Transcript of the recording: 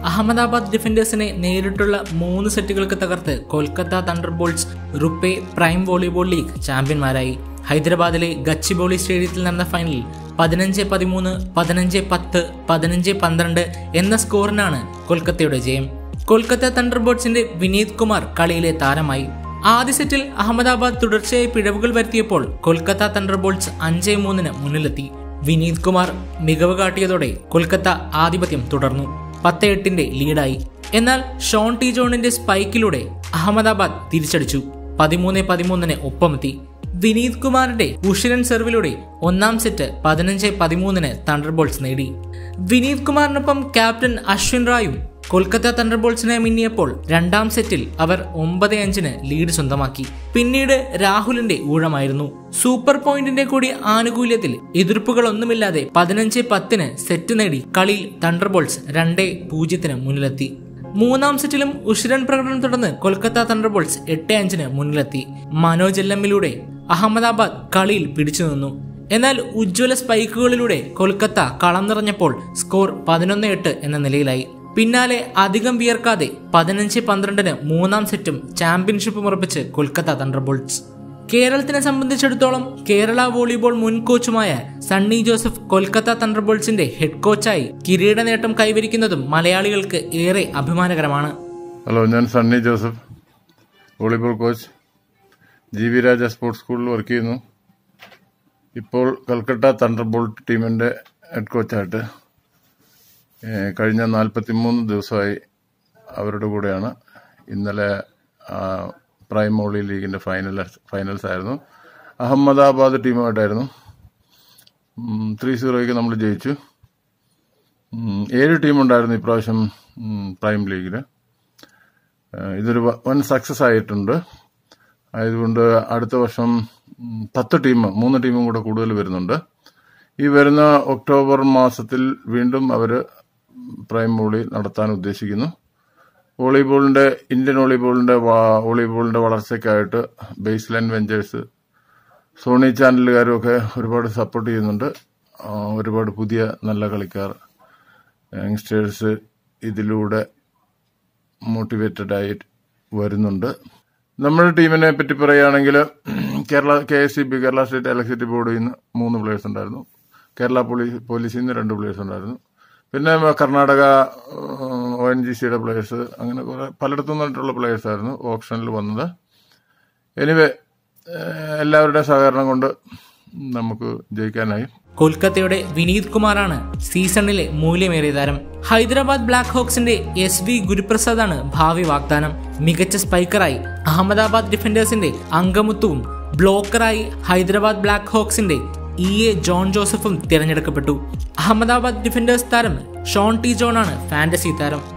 അഹമ്മദാബാദ് ഡിഫൻഡേഴ്സിനെ നേരിട്ടുള്ള മൂന്ന് സെറ്റുകൾക്ക് തകർത്ത് Kolkata Thunderbolts RuPay Prime Volleyball League ചാമ്പ്യന്മാരായി ഹൈദരാബാദിലെ ഗച്ചിബോളി സ്റ്റേഡിയത്തിൽ നടന്ന ഫൈനലിൽ പതിനഞ്ച് പതിമൂന്ന് പതിനഞ്ച് പത്ത് പതിനഞ്ച് പന്ത്രണ്ട് എന്ന സ്കോറിനാണ് കൊൽക്കത്തയുടെ ജയം കൊൽക്കത്ത തണ്ടർ ബോൾട്സിന്റെ വിനീത് കുമാർ കളിയിലെ താരമായി ആദ്യ സെറ്റിൽ അഹമ്മദാബാദ് തുടർച്ചയായി പിഴവുകൾ വരുത്തിയപ്പോൾ കൊൽക്കത്ത തണ്ടർ ബോൾട്സ് അഞ്ച് മൂന്നിന് മുന്നിലെത്തി വിനീത് കുമാർ മികവ് കാട്ടിയതോടെ കൊൽക്കത്ത ആധിപത്യം തുടർന്നു പത്ത് എട്ടിന്റെ ലീഡായി എന്നാൽ ഷോൺ ടി ജോണിന്റെ സ്പൈക്കിലൂടെ അഹമ്മദാബാദ് തിരിച്ചടിച്ചു പതിമൂന്ന് പതിമൂന്നിന് ഒപ്പമെത്തി വിനീത് കുമാറിന്റെ ഉഷിരൻ സെർവിലൂടെ ഒന്നാം സെറ്റ് പതിനഞ്ച് പതിമൂന്നിന് തണ്ടർബോൾട്സ് നേടി വിനീത് കുമാറിനൊപ്പം ക്യാപ്റ്റൻ അശ്വിൻ റായും കൊൽക്കത്ത തണ്ടർബോൾട്സിനെ മിന്നിയപ്പോൾ രണ്ടാം സെറ്റിൽ അവർ ഒമ്പത് അഞ്ചിന് ലീഡ് സ്വന്തമാക്കി പിന്നീട് രാഹുലിന്റെ ഊഴമായിരുന്നു സൂപ്പർ പോയിന്റിന്റെ കൂടി ആനുകൂല്യത്തിൽ എതിർപ്പുകളൊന്നുമില്ലാതെ പതിനഞ്ച് പത്തിന് സെറ്റ് നേടി കളിയിൽ തണ്ടർബോൾട്സ് രണ്ടേ പൂജ്യത്തിന് മുന്നിലെത്തി മൂന്നാം സെറ്റിലും ഉഷിരൻ പ്രകടനം തുടർന്ന് കൊൽക്കത്ത തണ്ടർബോൾട്സ് എട്ട് അഞ്ചിന് മുന്നിലെത്തി മനോജ് എല്ലമ്മിലൂടെ അഹമ്മദാബാദ് കളിയിൽ പിടിച്ചു നിന്നു എന്നാൽ ഉജ്ജ്വല സ്പൈക്കുകളിലൂടെ കൊൽക്കത്ത കളം നിറഞ്ഞപ്പോൾ സ്കോർ പതിനൊന്ന് എട്ട് എന്ന നിലയിലായി പിന്നാലെ അധികം വിയർക്കാതെ പതിനഞ്ച് പന്ത്രണ്ടിന് മൂന്നാം സെറ്റും ചാമ്പ്യൻഷിപ്പും ഉറപ്പിച്ച് കൊൽക്കത്ത തണ്ടർബോൾട്സ് കേരളത്തിനെ സംബന്ധിച്ചിടത്തോളം കേരള വോളിബോൾ മുൻ കോച്ചുമായ സണ്ണി ജോസഫ് കൊൽക്കത്ത തണ്ടർബോൾട്സിന്റെ ഹെഡ് കോച്ചായി കിരീട നേട്ടം കൈവരിക്കുന്നതും മലയാളികൾക്ക് ഏറെ അഭിമാനകരമാണ് ഹലോ ഞാൻ Sunny Joseph volleyball coach G V Raja sports സ്കൂളിൽ വർക്ക് ചെയ്യുന്നു ഇപ്പോൾ കൽക്കട്ട തണ്ടർബോൾട്ട് ടീമിന്റെ ഹെഡ് കോച്ചായിട്ട് ഏഹ്, കഴിഞ്ഞ നാൽപ്പത്തിമൂന്ന് ദിവസമായി അവരുടെ കൂടെയാണ് ഇന്നലെ ആ, പ്രൈം വോളി ലീഗിന്റെ ഫൈനൽ ഫൈനൽസ് ആയിരുന്നു അഹമ്മദാബാദ് ടീമുമായിട്ടായിരുന്നു ത്രീ സീറോയ്ക്ക് നമ്മൾ ജയിച്ചു ഉം, ഏഴ് ടീമുണ്ടായിരുന്നു ഇപ്രാവശ്യം ഉം, പ്രൈം ലീഗിൽ ഏഹ് ഇതൊരു വ- വൻ സക്സസ് ആയിട്ടുണ്ട് ആയതുകൊണ്ട് അടുത്ത വർഷം ഉം, പത്ത് ടീം മൂന്ന് ടീമും കൂടെ കൂടുതൽ വരുന്നുണ്ട് ഈ വരുന്ന ഒക്ടോബർ മാസത്തിൽ വീണ്ടും അവർ പ്രൈം വോളി നടത്താൻ ഉദ്ദേശിക്കുന്നു വോളിബോളിന്റെ ഇന്ത്യൻ വോളിബോളിന്റെ വാ- വോളിബോളിന്റെ വളർച്ചയ്ക്കായിട്ട് ബേസ് ലൈൻ വെഞ്ചേഴ്സ് സോണി ചാനലുകാരും ഒക്കെ ഒരുപാട് സപ്പോർട്ട് ചെയ്യുന്നുണ്ട് ആ, ഒരുപാട് പുതിയ നല്ല കളിക്കാർ യങ്സ്റ്റേഴ്സ് ഇതിലൂടെ മോട്ടിവേറ്റഡ് ആയി വരുന്നുണ്ട് നമ്മുടെ ടീമിനെ പറ്റി പറയുകയാണെങ്കിൽ Kerala K S E B Kerala state electricity ബോർഡിൽ നിന്ന് മൂന്ന് പ്ലേയേഴ്സ് ഉണ്ടായിരുന്നു കേരള പോലീസ് പോലീസിൽ നിന്ന് രണ്ട് പ്ലേയേഴ്സ് ഉണ്ടായിരുന്നു പിന്നെ കർണാടക ഒ എൻ ജി സിയുടെ പ്ലേയേഴ്സ് അങ്ങനെ കുറെ പലയിടത്തു നിന്നിട്ടുള്ള പ്ലേയേഴ്സ് ആയിരുന്നു ഓപ്ഷനിൽ വന്നത് എനിവേ എല്ലാവരുടെയും സഹകരണം കൊണ്ട് നമുക്ക് ജയിക്കാനായി കൊൽക്കത്തയുടെ വിനീത് കുമാറാണ് സീസണിലെ മൂല്യമേറിയ താരം ഹൈദരാബാദ് ബ്ലാക്ക് ഹോക്സിന്റെ എസ് വി ഗുരുപ്രസാദാണ് ഭാവി വാഗ്ദാനം മികച്ച സ്പൈക്കറായി അഹമ്മദാബാദ് ഡിഫൻഡേഴ്സിന്റെ അങ്കമുത്തുവും ബ്ലോക്കറായി ഹൈദരാബാദ് ബ്ലാക്ക് ഹോക്സിന്റെ ഇ എ ജോൺ ജോസഫും തിരഞ്ഞെടുക്കപ്പെട്ടു അഹമ്മദാബാദ് ഡിഫൻഡേഴ്സ് താരം ഷോൺ ടി ജോൺ ആണ് ഫാന്റസി താരം